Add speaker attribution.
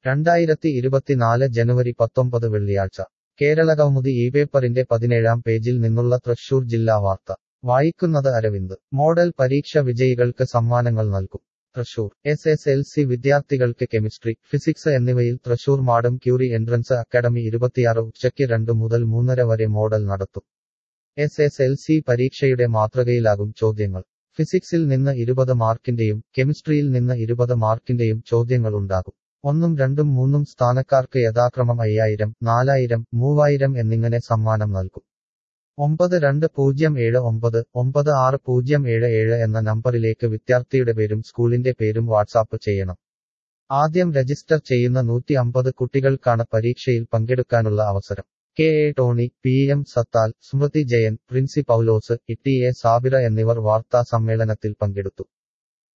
Speaker 1: രണ്ടായിരത്തി ഇരുപത്തിനാല് ജനുവരി പത്തൊമ്പത് വെള്ളിയാഴ്ച കേരളകൗമുദി ഈ പേപ്പറിന്റെ പതിനേഴാം പേജിൽ നിന്നുള്ള തൃശൂർ ജില്ലാ വാർത്ത വായിക്കുന്നത് അരവിന്ദ് മോഡൽ പരീക്ഷ വിജയികൾക്ക് സമ്മാനങ്ങൾ നൽകും Thrissur S S L C വിദ്യാർത്ഥികൾക്ക് കെമിസ്ട്രി ഫിസിക്സ് എന്നിവയിൽ Thrissur madam Curie entrance academy ഇരുപത്തിയാറ് ഉച്ചയ്ക്ക് രണ്ട് മുതൽ മൂന്നര വരെ മോഡൽ നടത്തും എസ് എസ് എൽ സി പരീക്ഷയുടെ മാതൃകയിലാകും ചോദ്യങ്ങൾ ഫിസിക്സിൽ നിന്ന് ഇരുപത് മാർക്കിന്റെയും കെമിസ്ട്രിയിൽ നിന്ന് ഇരുപത് മാർക്കിന്റെയും ചോദ്യങ്ങൾ ഉണ്ടാകും ഒന്നും രണ്ടും മൂന്നും സ്ഥാനക്കാർക്ക് യഥാക്രമം അയ്യായിരം നാലായിരം മൂവായിരം എന്നിങ്ങനെ സമ്മാനം നൽകും ഒമ്പത് രണ്ട് പൂജ്യം ഏഴ് ഒമ്പത് ഒമ്പത് ആറ് പൂജ്യം ഏഴ് ഏഴ് എന്ന നമ്പറിലേക്ക് വിദ്യാർത്ഥിയുടെ പേരും സ്കൂളിന്റെ പേരും വാട്സാപ്പ് ചെയ്യണം ആദ്യം രജിസ്റ്റർ ചെയ്യുന്ന നൂറ്റി അമ്പത് കുട്ടികൾക്കാണ് പരീക്ഷയിൽ പങ്കെടുക്കാനുള്ള അവസരം K A Tony P M Sathal Smriti Jayan Princy Paulose E T A Sabira എന്നിവർ വാർത്താ സമ്മേളനത്തിൽ പങ്കെടുത്തു